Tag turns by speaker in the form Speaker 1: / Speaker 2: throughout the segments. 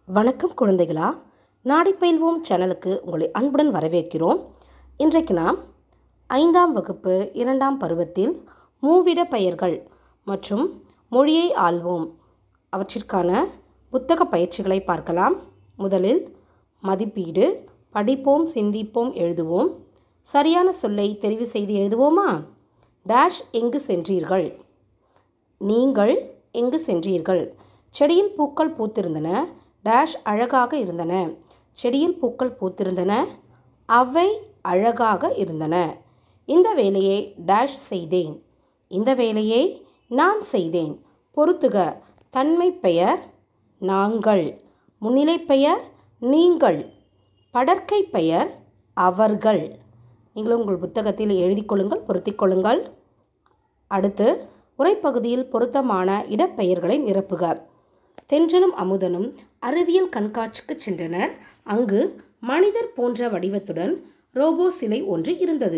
Speaker 1: வணக்கம் குழந்தைகளா நாடி பயில்வோம் சேனலுக்கு உங்களை அன்புடன் வரவேற்கிறோம் இன்றைக்கு நாம் ஐந்தாம் வகுப்பு இரண்டாம் பருவத்தில் மூவிட பெயர்கள் மற்றும் மொழியை ஆள்வோம் அவற்றிற்கான புத்தக பயிற்சிகளை பார்க்கலாம் முதலில் மதிப்பீடு படிப்போம் சிந்திப்போம் எழுதுவோம் சரியான சொல்லை தெரிவு செய்து எழுதுவோமா டேஷ் எங்கு சென்றீர்கள் நீங்கள் எங்கு சென்றீர்கள் செடியில் பூக்கள் பூத்திருந்தன டேஷ் அழகாக இருந்தன செடியில் பூக்கள் பூத்திருந்தன அவை அழகாக இருந்தன இந்த வேலையை டேஷ் செய்தேன் இந்த வேலையை நான் செய்தேன் பொறுத்துக தன்மை பெயர் நாங்கள் முன்னிலை பெயர் நீங்கள் படற்கை பெயர் அவர்கள் நீங்களும் உங்கள் புத்தகத்தில் எழுதிக் கொள்ளுங்கள் பொருத்திக் கொள்ளுங்கள் அடுத்து உரைப்பகுதியில் பொருத்தமான இடப்பெயர்களை நிரப்புக தென்றலும் அமுதனும் அறிவியல் கண்காட்சிக்கு சென்றனர் அங்கு மனிதர் போன்ற வடிவத்துடன் ரோபோ சிலை ஒன்று இருந்தது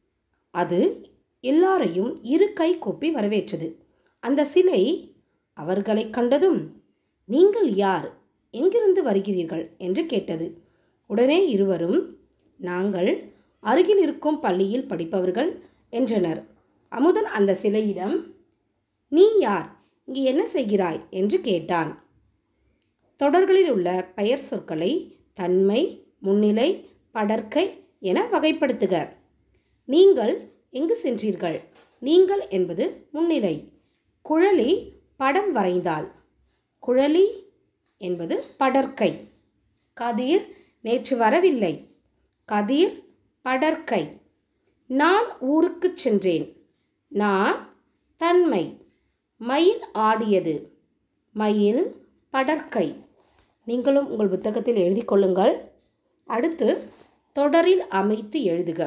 Speaker 1: அது எல்லாரையும் இரு கை கூப்பி வரவேற்றது அந்த சிலை அவர்களை கண்டதும் நீங்கள் யார் எங்கிருந்து வருகிறீர்கள் என்று கேட்டது உடனே இருவரும் நாங்கள் அருகில் இருக்கும் பள்ளியில் படிப்பவர்கள் என்றனர் அமுதன் அந்த சிலையிடம் நீ யார் இங்கு என்ன செய்கிறாய் என்று கேட்டான் தொடர்களில் உள்ள பெயர் சொற்களை தன்மை முன்னிலை படற்கை என வகைப்படுத்துக நீங்கள் எங்கு சென்றீர்கள் நீங்கள் என்பது முன்னிலை குழலி படம் வரைந்தாள் குழலி என்பது படற்கை கதிர் நேற்று வரவில்லை கதிர் படற்கை நான் ஊருக்கு சென்றேன் நான் தன்மை மயில் ஆடியது மயில் படற்கை நீங்களும் உங்கள் புத்தகத்தில் எழுதி கொள்ளுங்கள் அடுத்து தொடரில் அமைத்து எழுதுக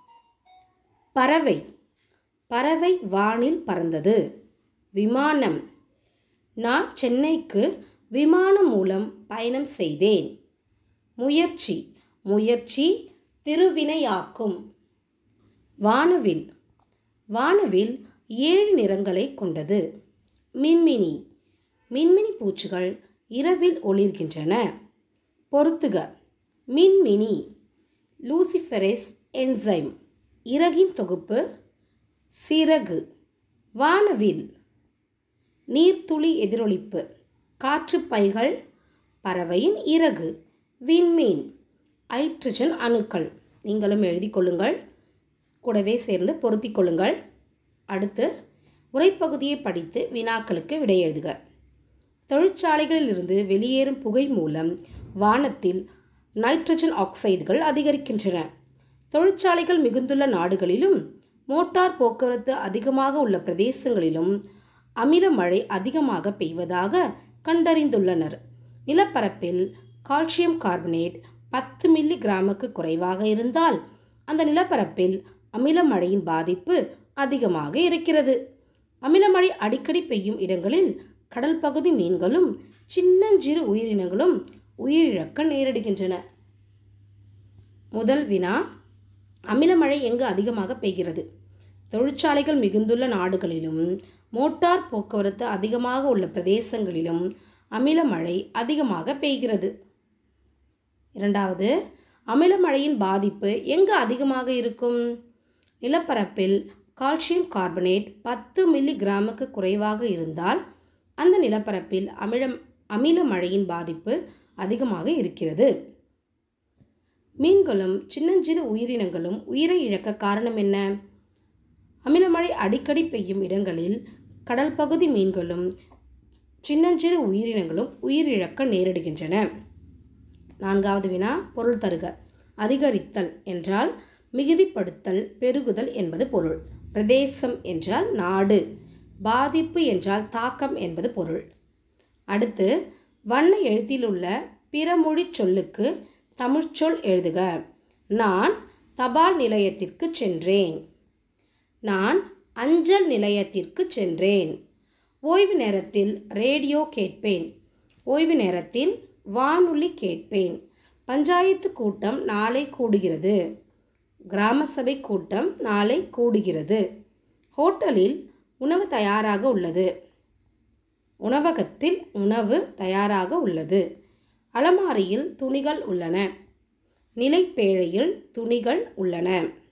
Speaker 1: பறவை பறவை வானில் பறந்தது விமானம் நான் சென்னைக்கு விமானம் மூலம் பயணம் செய்தேன் முயற்சி முயற்சி திருவினையாக்கும் வானவில் வானவில் ஏழு நிறங்களை கொண்டது மின்மினி மின்மினி பூச்சிகள் இரவில் ஒளிர்கின்றன பொறுத்துக மின்மினி லூசிஃபெரஸ் என்சைம் இறகின் தொகுப்பு சிறகு வானவில் நீர்த்துளி எதிரொலிப்பு காற்று பைகள் பறவையின் இறகு விண்மீன் ஹைட்ரஜன் அணுக்கள் நீங்களும் எழுதி கொள்ளுங்கள் கூடவே சேர்ந்து பொருத்தி கொள்ளுங்கள் அடுத்து உரைப்பகுதியை படித்து வினாக்களுக்கு விடை எழுதுக தொழிற்சாலைகளிலிருந்து வெளியேறும் புகை மூலம் வானத்தில் நைட்ரஜன் ஆக்சைடுகள் அதிகரிக்கின்றன தொழிற்சாலைகள் மிகுந்துள்ள நாடுகளிலும் மோட்டார் போக்குவரத்து அதிகமாக உள்ள பிரதேசங்களிலும் அமில மழை அதிகமாக பெய்வதாக கண்டறிந்துள்ளனர் நிலப்பரப்பில் கால்சியம் கார்பனேட் பத்து மில்லி கிராமுக்கு குறைவாக இருந்தால் அந்த நிலப்பரப்பில் அமில மழையின் பாதிப்பு அதிகமாக இருக்கிறது அமிலமழை அடிக்கடி பெய்யும் இடங்களில் கடல் பகுதி மீன்களும் சின்னஞ்சிறு உயிரினங்களும் உயிரிழக்க நேரிடுகின்றன முதல் வினா அமிலமழை எங்கு அதிகமாக பெய்கிறது தொழிற்சாலைகள் மிகுந்துள்ள நாடுகளிலும் மோட்டார் போக்குவரத்து அதிகமாக உள்ள பிரதேசங்களிலும் அமிலமழை அதிகமாக பெய்கிறது இரண்டாவது அமிலமழையின் பாதிப்பு எங்கு அதிகமாக இருக்கும் நிலப்பரப்பில் கால்சியம் கார்பனேட் பத்து மில்லி கிராமுக்கு குறைவாக இருந்தால் அந்த நிலப்பரப்பில் அமிலம் அமில மழையின் பாதிப்பு அதிகமாக இருக்கிறது மீன்களும் சின்னஞ்சிறு உயிரினங்களும் உயிரை இழக்க காரணம் என்ன அமிலமழை அடிக்கடி பெய்யும் இடங்களில் கடல் பகுதி மீன்களும் சின்னஞ்சிறு உயிரினங்களும் உயிரிழக்க நேரிடுகின்றன நான்காவது வினா பொருள் தருக அதிகரித்தல் என்றால் மிகுதிப்படுத்தல் பெருகுதல் என்பது பொருள் பிரதேசம் என்றால் நாடு பாதிப்பு என்றால் தாக்கம் என்பது பொருள் அடுத்து வண்ண எழுத்தில் உள்ள பிறமொழி சொல்லுக்கு தமிழ்ச்சொல் எழுதுக நான் தபால் நிலையத்திற்கு சென்றேன் நான் அஞ்சல் நிலையத்திற்கு சென்றேன் ஓய்வு நேரத்தில் ரேடியோ கேட்பேன் ஓய்வு நேரத்தில் வானொலி கேட்பேன் பஞ்சாயத்து கூட்டம் நாளை கூடுகிறது கிராம சபை கூட்டம் நாளை கூடுகிறது ஹோட்டலில் உணவு தயாராக உள்ளது உணவகத்தில் உணவு தயாராக உள்ளது அலமாரியில் துணிகள் உள்ளன நிலைப்பேழையில் துணிகள் உள்ளன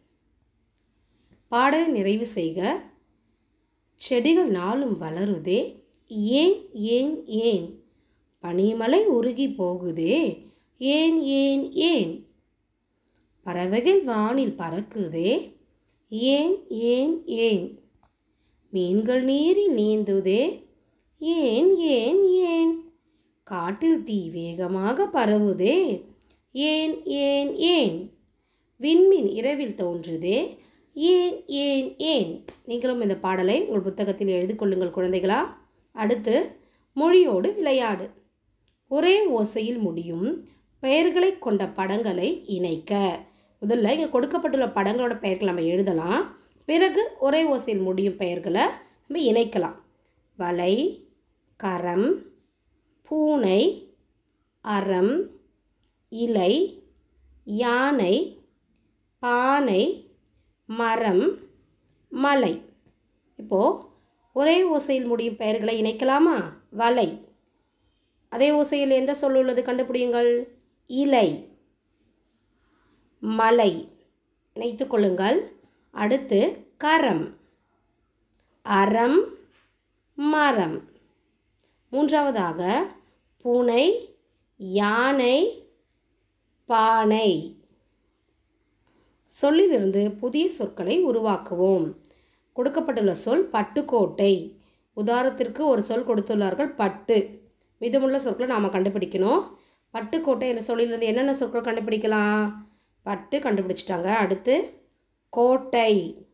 Speaker 1: பாடலை நிறைவு செய்க செடிகள் நாளும் வளருதே ஏன் ஏன் ஏன் பனிமலை உருகி போகுதே ஏன் ஏன் ஏன் பறவைகள் வானில் பறக்குதே ஏன் ஏன் ஏன் மீன்கள் நீரில் நீந்துதே ஏன் ஏன் ஏன் காட்டில் தீ வேகமாக பரவுதே ஏன் ஏன் ஏன் விண்மீன் இரவில் தோன்றுதே ஏன் ஏன் ஏன் நீங்களும் இந்த பாடலை உங்கள் புத்தகத்தில் எழுதி கொள்ளுங்கள் குழந்தைகளா அடுத்து மொழியோடு விளையாடு ஒரே ஓசையில் முடியும் பெயர்களை கொண்ட படங்களை இணைக்க முதல்ல இங்கே கொடுக்கப்பட்டுள்ள படங்களோட பெயர்கள் நம்ம எழுதலாம் பிறகு ஒரே ஓசையில் முடியும் பெயர்களை நம்ம இணைக்கலாம் வலை கரம் பூனை அறம் இலை யானை பானை மரம் மலை இப்போது ஒரே ஓசையில் முடியும் பெயர்களை இணைக்கலாமா வலை அதே ஓசையில் எந்த சொல் உள்ளது கண்டுபிடியுங்கள் இலை மலை இணைத்து கொள்ளுங்கள் அடுத்து கரம் அறம் மரம் மூன்றாவதாக பூனை யானை பானை சொல்லிலிருந்து புதிய சொற்களை உருவாக்குவோம் கொடுக்கப்பட்டுள்ள சொல் பட்டுக்கோட்டை உதாரணத்திற்கு ஒரு சொல் கொடுத்துள்ளார்கள் பட்டு மீதமுள்ள சொற்களை நாம் கண்டுபிடிக்கணும் பட்டுக்கோட்டை என்ற சொல்லிலிருந்து என்னென்ன சொற்கள் கண்டுபிடிக்கலாம் பட்டு கண்டுபிடிச்சிட்டாங்க அடுத்து கோட்டை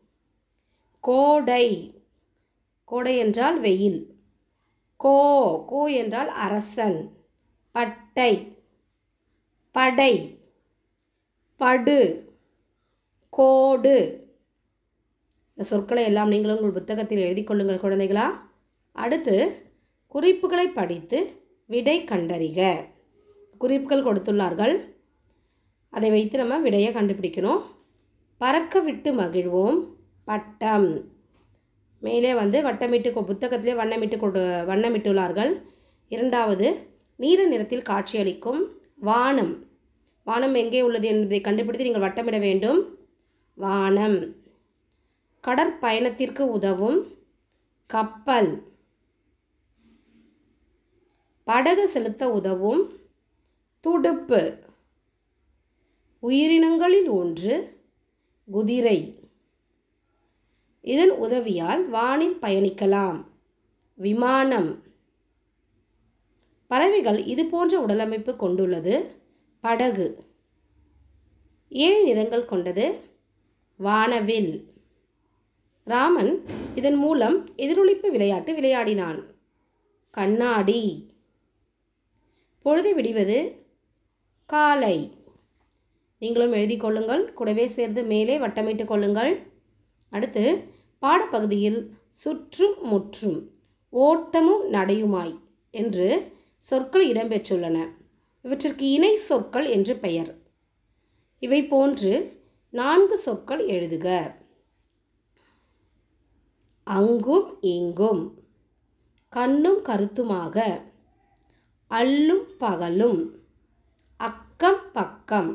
Speaker 1: கோடை கோடை என்றால் வெயில் கோ கோ என்றால் அரசன் பட்டை படை படு கோடு இந்த சொற்களை எல்லாம் நீங்களும் உங்கள் புத்தகத்தில் எழுதி கொள்ளுங்கள் குழந்தைகளா அடுத்து குறிப்புகளை படித்து விடை கண்டறிக குறிப்புகள் கொடுத்துள்ளார்கள் அதை வைத்து நம்ம விடையை கண்டுபிடிக்கணும் பறக்க விட்டு மகிழ்வோம் பட்டம் மேலே வந்து வட்டமிட்டு கொ- புத்தகத்திலே வண்ணமிட்டு கொடு வண்ணமிட்டுள்ளார்கள் இரண்டாவது நீல நிறத்தில் காட்சியளிக்கும் வானம் வானம் எங்கே உள்ளது என்பதை கண்டுபிடித்து நீங்கள் வட்டமிட வேண்டும் வானம் கடற்பயணத்திற்கு உதவும் கப்பல் படகு செலுத்த உதவும் துடுப்பு உயிரினங்களில் ஒன்று குதிரை இதன் உதவியால் வானில் பயணிக்கலாம் விமானம் பறவைகள் இது போன்ற உடலமைப்பு கொண்டுள்ளது படகு ஏழு நிறங்கள் கொண்டது வானவில் ராமன் இதன் மூலம் எதிரொலிப்பு விளையாட்டு விளையாடினான் கண்ணாடி பொழுது விடிவது காலை நீங்களும் எழுதி கொள்ளுங்கள் கூடவே சேர்ந்து மேலே வட்டமிட்டு கொள்ளுங்கள் அடுத்து பாடப்பகுதியில் சுற்றும் முற்றும் ஓட்டமும் நடையுமாய் என்று சொற்கள் இடம்பெற்றுள்ளன இவற்றிற்கு இணை சொற்கள் என்று பெயர் இவை போன்று நான்கு சொற்கள் எழுதுக அங்கும் இங்கும் கண்ணும் கருத்துமாக அல்லும் பகலும் அக்கம் பக்கம்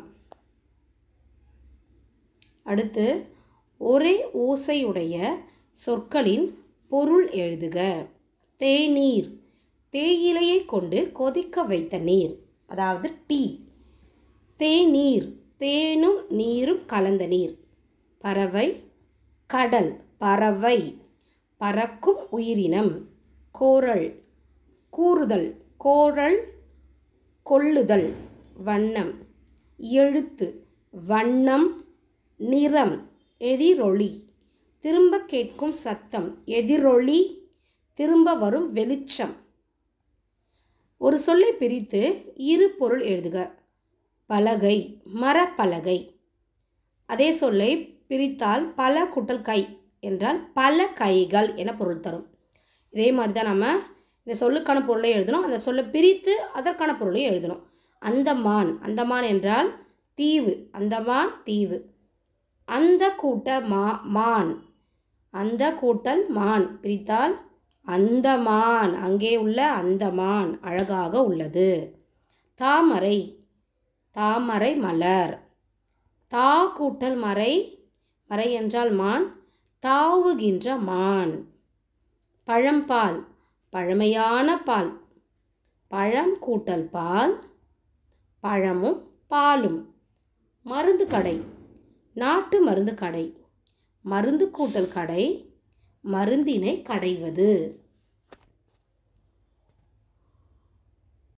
Speaker 1: அடுத்து ஒரே ஓசையுடைய சொற்களின் பொருள் எழுதுக தேநீர் தேயிலையை கொண்டு கொதிக்க வைத்த நீர் அதாவது டீ தேநீர் தேனும் நீரும் கலந்த நீர் பறவை கடல் பறவை பறக்கும் உயிரினம் கோரல் கூறுதல் கோரல் கொள்ளுதல் வண்ணம் எழுத்து வண்ணம் நிறம் எதிரொலி திரும்ப கேட்கும் சத்தம் எதிரொலி திரும்ப வரும் வெளிச்சம் ஒரு சொல்லை பிரித்து இரு பொருள் எழுதுக பலகை மரப்பலகை அதே சொல்லை பிரித்தால் பல கூட்டல் கை என்றால் பல கைகள் என பொருள் தரும் இதே மாதிரி தான் நம்ம இந்த சொல்லுக்கான பொருளை எழுதணும் அந்த சொல்லை பிரித்து அதற்கான பொருளையும் எழுதணும் அந்தமான் அந்தமான் என்றால் தீவு அந்தமான் தீவு அந்த கூட்ட மா மான் அந்த கூட்டல் மான் பிரித்தால் அந்த மான் அங்கே உள்ள அந்த மான் அழகாக உள்ளது தாமரை தாமரை மலர் தா கூட்டல் மறை மறை என்றால் மான் தாவுகின்ற மான் பழம்பால் பழமையான பால் பழம் கூட்டல் பால் பழமும் பாலும் மருந்து கடை நாட்டு மருந்து கடை மருந்து கூட்டல் கடை மருந்தினை கடைவது